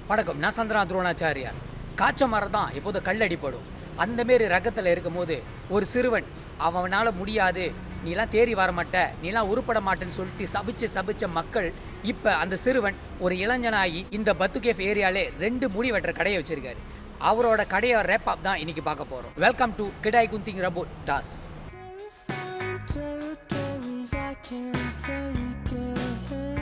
வணக்கம் நான் சந்திரா துரோணாச்சாரியார் காய்ச்ச மரம் தான் எப்போதும் கல்லடிப்படும் அந்த மாரி ரகத்தில் இருக்கும்போது ஒரு சிறுவன் அவனால முடியாது நீலாம் தேறி வர மாட்ட நீலாம் உருப்பட மாட்டேன்னு சொல்லிட்டு சபிச்சு சபிச்ச மக்கள் இப்போ அந்த சிறுவன் ஒரு இளைஞனாகி இந்த பத்துகேஃப் ஏரியாலே ரெண்டு முடி வெட்டுற கடையை வச்சிருக்காரு அவரோட கடையை ரேப் அப் தான் இன்னைக்கு பார்க்க போகிறோம் வெல்கம் டு கிடாய் குந்திங் ரபோட் டாஸ் territories I can't take it.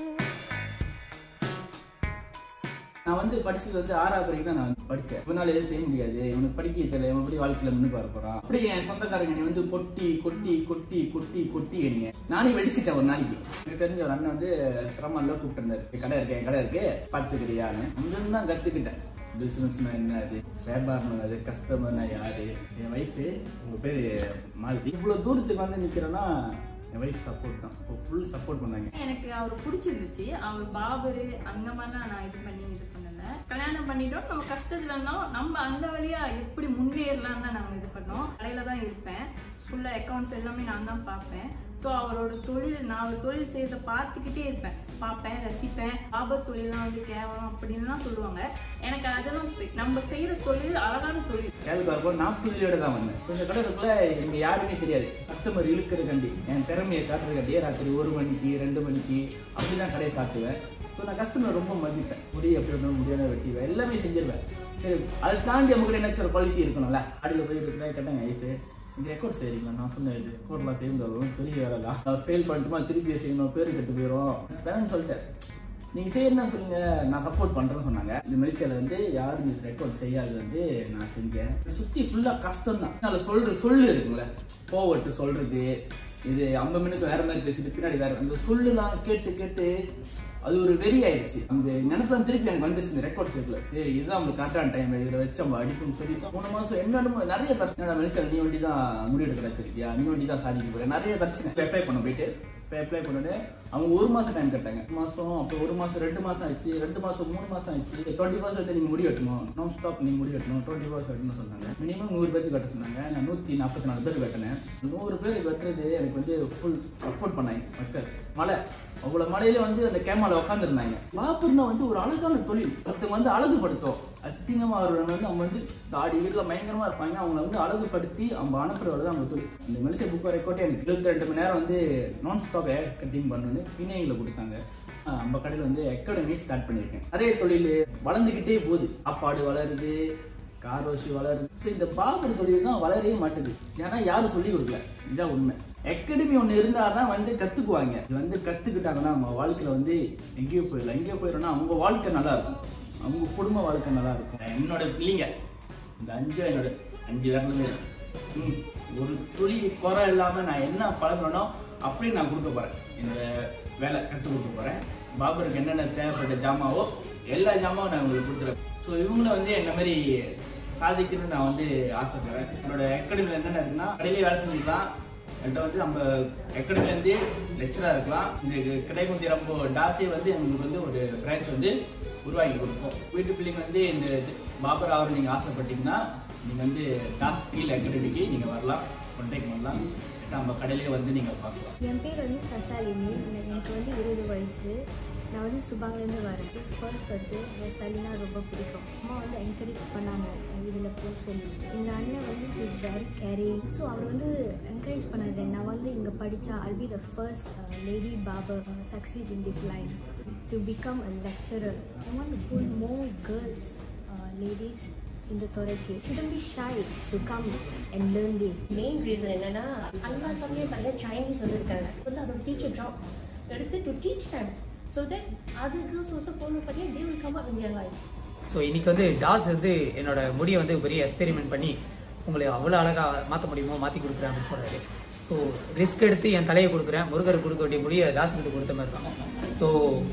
நான் வந்து படிச்சது வந்து ஆறாவது வரைக்கும் தான் நான் படிச்சேன் இவனால எதுவும் செய்ய முடியாது இவனுக்கு படிக்க தெரியல இவன் எப்படி வாழ்க்கையில முன்னுக்கு வர போறான் அப்படி என் சொந்தக்காரங்க என்னை வந்து கொட்டி கொட்டி கொட்டி கொட்டி கொட்டி எறிங்க நானே வெடிச்சிட்டேன் ஒரு நாளைக்கு எனக்கு தெரிஞ்ச ஒரு அண்ணன் வந்து சிரமம்ல கூப்பிட்டு இருந்தாரு கடை இருக்கு என் கடை இருக்கு பார்த்துக்கிறியான்னு அங்கிருந்து தான் கத்துக்கிட்டேன் பிசினஸ்னா என்ன அது வியாபாரம் அது கஸ்டமர்னா யாரு என் ஒய்ஃபு உங்க பேரு மாலதி இவ்வளவு தூரத்துக்கு வந்து நிக்கிறேன்னா என் ஒய்ஃப் சப்போர்ட் தான் ஃபுல் சப்போர்ட் பண்ணாங்க எனக்கு அவர் பிடிச்சிருந்துச்சு அவர் பாபரு அந்த மாதிரிலாம் நான் இது பண்ணி இது பண்ணல கல்யாணம் பண்ணிட்டோம் நம்ம கஷ்டத்துல இருந்தோம் நம்ம அந்த வழியா எப்படி முன்னேறலாம் தான் நாங்கள் இது பண்ணோம் கடையில தான் இருப்பேன் ஃபுல்லாக அக்கௌண்ட்ஸ் எல்லாமே நான் தான் பார்ப்பேன் ஸோ அவரோட தொழில் நான் அவர் தொழில் செய்யறதை பார்த்துக்கிட்டே இருப்பேன் பார்ப்பேன் ரசிப்பேன் பாபர் தொழிலாம் வந்து கேவலம் அப்படின்லாம் சொல்லுவாங்க எனக்கு அதெல்லாம் பி- நம்ம செய்யற தொழில் அழகான தொழில் கேள்வி வரும்போது நான் புள்ளியோட தான் வந்தேன் கொஞ்சம் கடலுக்குள்ள இங்க யாருமே தெரியாது கஸ்டமர் இழுக்கிறது கண்டி என் திறமையை காட்டுறது கண்டியே ராத்திரி ஒரு மணிக்கு ரெண்டு மணிக்கு அப்படிதான் கடையை சாத்துவேன் ஸோ நான் கஸ்டமர் ரொம்ப மதிப்பேன் முடி எப்படி இருந்தாலும் முடியாத வெட்டிவேன் எல்லாமே செஞ்சிருவேன் சரி அதை தாண்டி நமக்கு என்ன ஒரு குவாலிட்டி இருக்கணும்ல அடியில் போய் இருக்கிறேன் கேட்டாங்க ஐஃபு இந்த ரெக்கார்ட் செய்றீங்களா நான் சொன்னேன் இது ரெக்கார்ட்லாம் செய்ய முடியாது பெரிய வேலை தான் நான் ஃபெயில் பண்ணிட்டுமா திருப்பி செய்யணும் பேர் கெட்டு போயிடும் வேணும்னு சொல்லிட்டேன் நீங்க செய்யணும்னா சொல்லுங்க நான் சப்போர்ட் பண்றேன்னு சொன்னாங்க இந்த மலேசியால வந்து யாரும் இந்த ரெக்கார்ட் செய்யாது வந்து நான் செஞ்சேன் சுத்தி ஃபுல்லா கஷ்டம் தான் அதுல சொல்ற சொல்லு இருக்குங்களே போவட்டு சொல்றது இது ஐம்பது மினிட் வேற மாதிரி பேசிட்டு பின்னாடி வேற அந்த சொல்லுலாம் கேட்டு கேட்டு அது ஒரு வெறி ஆயிடுச்சு அந்த நினைப்பு தான் திருப்பி எனக்கு வந்துருச்சு இந்த ரெக்கார்ட் சேர்க்கல சரி இதுதான் நம்மளுக்கு கரெக்டான டைம் இதில் வச்சு நம்ம அடிக்கணும்னு சொல்லி தான் மூணு மாசம் என்னென்ன நிறைய பிரச்சனை மனுஷன் நீ வண்டி தான் முடிவெடுக்க வச்சிருக்கியா நீ வண்டி தான் சாதிக்க போற நிறைய பிரச்சனை அப்ளை பண்ண போயிட்டு இப்போ அப்ளை பண்ணது அவங்க ஒரு மாசம் டைம் கேட்டாங்க ஒரு மாசம் அப்புறம் ஒரு மாசம் ரெண்டு மாசம் ஆச்சு ரெண்டு மாசம் மூணு மாசம் ஆச்சு டுவெண்ட்டி பர்சன்ட் வந்து நீங்க முடி வெட்டணும் நான் ஸ்டாப் நீங்க முடி வெட்டணும் டுவெண்ட்டி பர்சன்ட் வெட்டணும்னு சொன்னாங்க மினிமம் நூறு பேருக்கு வெட்ட சொன்னாங்க நான் நூத்தி நாற்பத்தி நாலு பேர் வெட்டினேன் நூறு பேர் வெட்டுறது எனக்கு வந்து ஃபுல் சப்போர்ட் பண்ணாங்க மக்கள் மழை அவ்வளவு மழையில வந்து அந்த கேமரால உட்காந்துருந்தாங்க பாப்புர்னா வந்து ஒரு அழகான தொழில் ஒருத்தவங்க வந்து அழகுபடுத்தும் அசிங்கமா வருவங்க வந்து அவங்க வந்து தாடி வீட்டில் பயங்கரமா இருப்பாங்க அவங்கள வந்து அழகுபடுத்தி அவங்க அனுப்புறது தான் அவங்க தொழில் இந்த மனுஷன் புக் ரெக்கார்டே எனக்கு இருபத்தி ரெண்டு மணி நேரம் வந்து நான் ஸ்டாப் ஏர் கட்டிங் பண்ணணும்னு பிணையங்களை கொடுத்தாங்க ஆஹ் நம்ம கடையில் வந்து அகாடமி ஸ்டார்ட் பண்ணியிருக்கேன் நிறைய தொழில் வளர்ந்துக்கிட்டே போகுது சாப்பாடு வளருது காரோசி வளருது ஸோ இந்த பாபர் தொழில் தான் வளரவே மாட்டுது ஏன்னா யாரும் சொல்லி கொடுக்கல இதுதான் உண்மை அகாடமி ஒன்று இருந்தால் தான் வந்து கற்றுக்குவாங்க இது வந்து கற்றுக்கிட்டாங்கன்னா அவங்க வாழ்க்கையில் வந்து எங்கேயோ போயிடலாம் எங்கேயோ போயிடணும்னா அவங்க வாழ்க்கை நல்லா இருக்கும் அவங்க குடும்ப வாழ்க்கை நல்லா இருக்கும் என்னோட பிள்ளைங்க இந்த அஞ்சு என்னோட அஞ்சு விரலுமே ம், ஒரு துளி குறை இல்லாமல் நான் என்ன பழகிறேனோ அப்படியே நான் கொடுக்க போகிறேன் என்னோட வேலை கற்றுக் கொடுக்க போகிறேன் பாபருக்கு என்னென்ன தேவைப்பட்ட ஜாமாவோ எல்லா ஜாமாவும் நான் உங்களுக்கு கொடுத்துருவேன் ஸோ இவங்கள வந்து என்ன மாதிரி சாதிக்கணும்னு நான் வந்து ஆசைப்படுறேன் என்னோட அகாடமியில் என்னென்ன இருக்குன்னா கடையிலே வேலை செஞ்சுக்கலாம் என்கிட்ட வந்து நம்ம அகாடமிலேருந்து லெக்சராக இருக்கலாம் இந்த கிடைக்குந்தி ரொம்ப டாஸே வந்து எங்களுக்கு வந்து ஒரு பிரான்ச் வந்து உருவாக்கி கொடுப்போம் வீட்டு பிள்ளைங்க வந்து இந்த இது- பாபர் ஆவர் நீங்கள் ஆசைப்பட்டீங்கன்னா நீங்கள் வந்து டாஸ் ஸ்கீல் அகாடமிக்கு நீங்கள் வரலாம் கான்டாக்ட் பண்ணலாம் இல்லைன்னா நம்ம கடையிலே வந்து நீங்கள் பார்க்கலாம் என் பேர் வந்து சசாலினி எனக்கு எனக்கு வந்து இருபது வயசு நான் வந்து சுபாங்லேருந்து வரேன் ஃபர்ஸ்ட் வந்து என் ஸ்டைலினா ரொம்ப பிடிக்கும் அம்மா வந்து என்கரேஜ் பண்ணாங்க இதில் போக சொல்லி இந்த அண்ணன் வந்து இஸ் வெரி கேரிங் ஸோ அவர் வந்து என்கரேஜ் பண்ணாரு நான் வந்து இங்கே படித்தா I'll be the first lady பாபர் succeed in this line to become a lecturer I want pull more girls ladies இந்த துறைக்கு shouldn't be shy to come and learn this main reason என்னன்னா அல்வா தமிழ் பண்ண சைனீஸ் வந்திருக்காங்க வந்து அதோட டீச்சர் ஜாப் எடுத்து to teach time so that அதுக்கு சோச போன பண்ணி they will come up in your life so இன்னைக்கு வந்து டாஸ் வந்து என்னோட முடியை வந்து பெரிய எக்ஸ்பெரிமெண்ட் பண்ணி உங்களை அவ்வளோ அழகாக மாற்ற முடியுமோ மாற்றி கொடுக்குறேன் அப்படின்னு சொல்கிறாரு ஸோ ரிஸ்க் எடுத்து என் தலையை கொடுக்குறேன் முருகர் கொடுக்க வேண்டிய முடியை டாஸ் கிட்ட கொடுத்த மாதிரி தான் ஸோ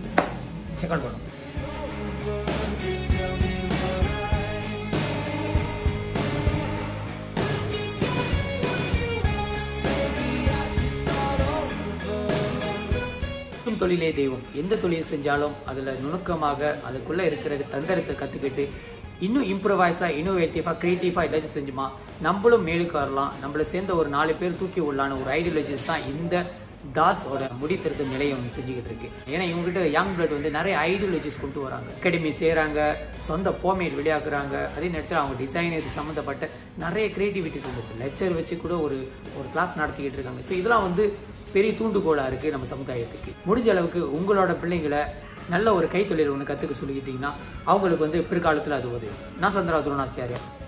செக் அவுட் பண்ணும் செய்யும் தொழிலே தெய்வம் எந்த தொழில் செஞ்சாலும் அதுல நுணுக்கமாக அதுக்குள்ள இருக்கிற தந்திரத்தை கத்துக்கிட்டு இன்னும் இம்ப்ரவைஸா இன்னோவேட்டிவா கிரியேட்டிவா ஏதாச்சும் செஞ்சுமா நம்மளும் மேலுக்கு வரலாம் நம்மள சேர்ந்த ஒரு நாலு பேர் தூக்கி விடலான்னு ஒரு ஐடியாலஜிஸ் தான் இந்த தாஸோட முடித்திருத்த நிலையம் வந்து செஞ்சுக்கிட்டு இருக்கு ஏன்னா இவங்ககிட்ட யங் பிளட் வந்து நிறைய ஐடியாலஜிஸ் கொண்டு வராங்க அகாடமி செய்கிறாங்க சொந்த போமேட் வெளியாக்குறாங்க அதே நேரத்தில் அவங்க டிசைன் இது சம்மந்தப்பட்ட நிறைய கிரியேட்டிவிட்டிஸ் வந்து லெக்சர் வச்சு கூட ஒரு ஒரு கிளாஸ் நடத்திக்கிட்டு இருக்காங்க ஸோ இதெல்லாம் வந்து பெரிய தூண்டுகோலாக இருக்குது நம்ம சமுதாயத்துக்கு முடிஞ்ச அளவுக்கு உங்களோட பிள்ளைங்களை நல்ல ஒரு கைத்தொழில் ஒன்று கற்றுக்க சொல்லிக்கிட்டீங்கன்னா அவங்களுக்கு வந்து பிற்காலத்தில் அது உதவும் நான் சந்திரா துருணாச்சாரியா